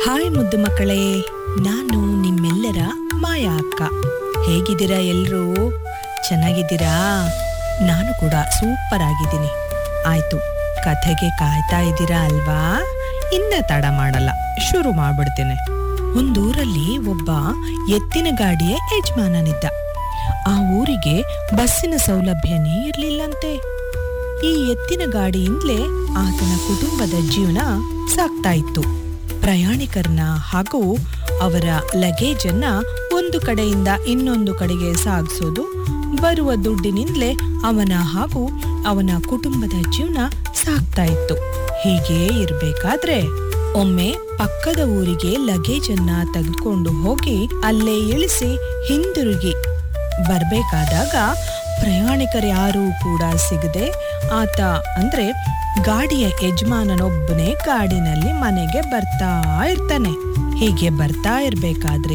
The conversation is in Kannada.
ಹಾಯ್ ಮುದ್ದು ಮಕ್ಕಳೇ ನಾನು ನಿಮ್ಮೆಲ್ಲರ ಮಾಯಾ ಅಕ್ಕ ಹೇಗಿದ್ದೀರಾ ಎಲ್ರೂ ಚೆನ್ನಾಗಿದ್ದೀರಾ ನಾನು ಕೂಡ ಸೂಪರ್ ಆಗಿದ್ದೀನಿ ಆಯ್ತು ಕಥೆಗೆ ಕಾಯ್ತಾ ಇದ್ದೀರಾ ಅಲ್ವಾ ಇನ್ನ ತಡ ಮಾಡಲ್ಲ ಶುರು ಮಾಡ್ಬಿಡ್ತೇನೆ ಒಂದೂರಲ್ಲಿ ಒಬ್ಬ ಎತ್ತಿನ ಗಾಡಿಯ ಯಜಮಾನನಿದ್ದ ಆ ಊರಿಗೆ ಬಸ್ಸಿನ ಸೌಲಭ್ಯನೇ ಇರ್ಲಿಲ್ಲಂತೆ ಈ ಎತ್ತಿನ ಗಾಡಿಯಿಂದಲೇ ಆತನ ಕುಟುಂಬದ ಜೀವನ ಸಾಗ್ತಾ ಇತ್ತು ಪ್ರಯಾಣಿಕರನ್ನ ಹಾಗೂ ಅವರ ಲಗೇಜ್ ಅನ್ನ ಒಂದು ಕಡೆಯಿಂದ ಇನ್ನೊಂದು ಕಡೆಗೆ ಸಾಗಿಸೋದು ಬರುವ ದುಡ್ಡಿನಿಂದಲೇ ಅವನ ಹಾಗೂ ಅವನ ಕುಟುಂಬದ ಜೀವನ ಸಾಗ್ತಾ ಇತ್ತು ಹೀಗೆ ಇರ್ಬೇಕಾದ್ರೆ ಒಮ್ಮೆ ಪಕ್ಕದ ಊರಿಗೆ ಲಗೇಜ್ ಅನ್ನ ತೆಗೆದುಕೊಂಡು ಹೋಗಿ ಅಲ್ಲೇ ಇಳಿಸಿ ಹಿಂದಿರುಗಿ ಬರ್ಬೇಕಾದಾಗ ಪ್ರಯಾಣಿಕರು ಯಾರೂ ಕೂಡ ಸಿಗದೆ ಆತ ಅಂದ್ರೆ ಗಾಡಿಯ ಯಜಮಾನನೊಬ್ಬನೇ ಗಾಡಿನಲ್ಲಿ ಮನೆಗೆ ಬರ್ತಾ ಇರ್ತಾನೆ ಹೀಗೆ ಬರ್ತಾ ಇರ್ಬೇಕಾದ್ರೆ